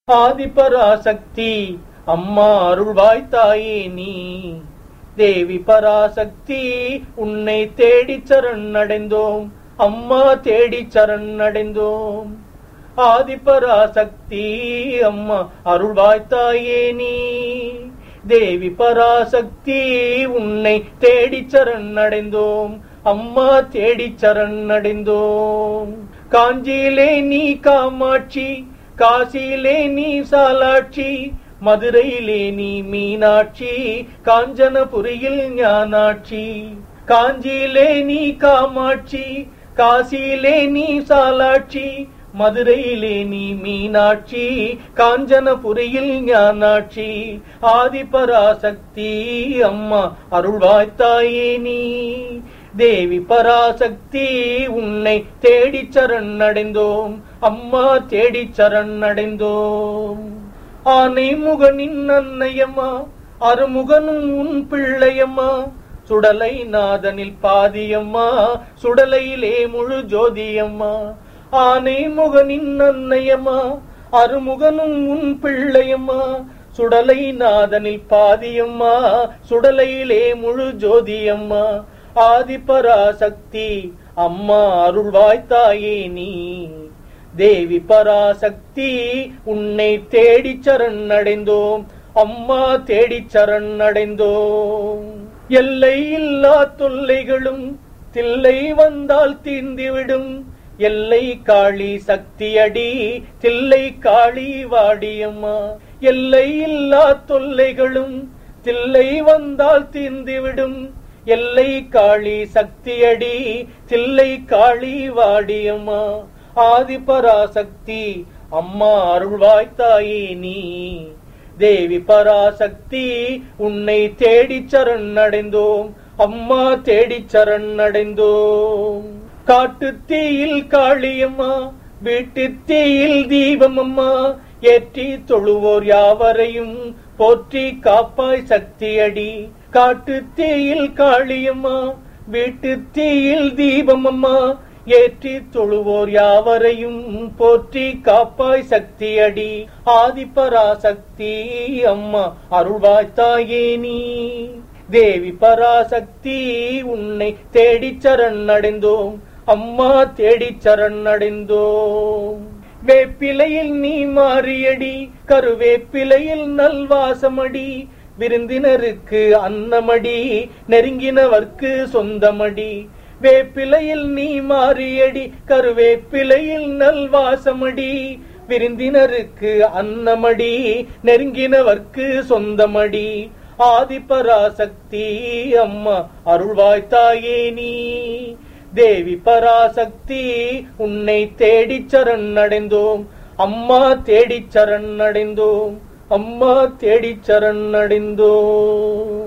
ஆதிபராசக்தி அம்மா அருள்வாய் தாயே நீ தேவி பராசக்தி உன்னை தேடி சரண் அடைந்தோம் அம்மா தேடி சரண் அடைந்தோம் ஆதிபராசக்தி அம்மா அருள்வாய் தாயே நீ தேவி பராசக்தி உன்னை தேடி சரண் அடைந்தோம் அம்மா தேடி சரண் அடைந்தோம் காஞ்சியிலே நீ காமாட்சி காசியிலே நீ சாலாட்சி மதுரையிலே நீ மீனாட்சி காஞ்சனபுரியில் ஞானாட்சி காஞ்சியிலே நீ காமாட்சி காசியிலே நீ சாலாட்சி மதுரையிலே நீ மீனாட்சி காஞ்சனபுரியில் ஞானாட்சி ஆதிபராசக்தி அம்மா அருள்வாய்த்தாயே நீ தேவி பராசக்தி உன்னை தேடி சரண் அடைந்தோம் அம்மா தேடி சரண் அடைந்தோம் ஆனை முகனின் அன்னையம்மா அருமுகனும் உன் பிள்ளையம்மா சுடலை நாதனில் பாதியம்மா சுடலையிலே முழு ஜோதியம்மா ஆனை முகனின் அன்னையம்மா அருமுகனும் உன் பிள்ளையம்மா சுடலை நாதனில் பாதியம்மா சுடலையிலே முழு ஜோதியம்மா ஆதிபராசக்தி அம்மா அருள்வாய்த்தாயே நீ தேவி பராசக்தி உன்னை தேடி சரண் அடைந்தோம் அம்மா தேடி சரண் அடைந்தோம் எல்லை இல்லா தொல்லைகளும் தில்லை வந்தால் தீர்ந்துவிடும் எல்லை காளி சக்தியடி தில்லை காளி வாடியம்மா எல்லை இல்லா தொல்லைகளும் தில்லை வந்தால் தீர்ந்துவிடும் எல்லை காளி சக்தியடி தில்லை காளி வாடியம்மா ஆதிபராசக்தி அம்மா அருள்வாய்த்தாயே நீ தேவி பராசக்தி உன்னை தேடி சரண் அடைந்தோம் அம்மா தேடி சரண் அடைந்தோம் காட்டு தீயில் காளியம்மா வீட்டு தீயில் தீபம் அம்மா ஏற்றி தொழுவோர் யாவரையும் போற்றி காப்பாய் சக்தியடி காட்டு தீயில் காளியம்மா வீட்டு தீயில் தீபம் அம்மா ஏற்றி தொழுவோர் யாவரையும் போற்றி காப்பாய் சக்தியடி ஆதிபராசக்தி அம்மா அருள்வாய்த்தாயே நீ தேவி பராசக்தி உன்னை தேடி சரண் அடைந்தோம் அம்மா தேடி சரண் அடைந்தோம் வேப்பிலையில் நீ மாறியடி கருவேப்பிலையில் நல்வாசமடி விருந்தினருக்கு அன்னமடி நெருங்கினவர்க்கு சொந்தமடி வேப்பிலையில் நீ மாறியடி கருவேப்பிலையில் நல்வாசமடி விருந்தினருக்கு அன்னமடி நெருங்கினவர்க்கு சொந்தமடி ஆதிபராசக்தி அம்மா அருள்வாய்த்தாயே நீ தேவி பராசக்தி உன்னை தேடி சரண் அடைந்தோம் அம்மா தேடி சரண் அடைந்தோம் அம்மா தேடி சரண் அடைந்தோம்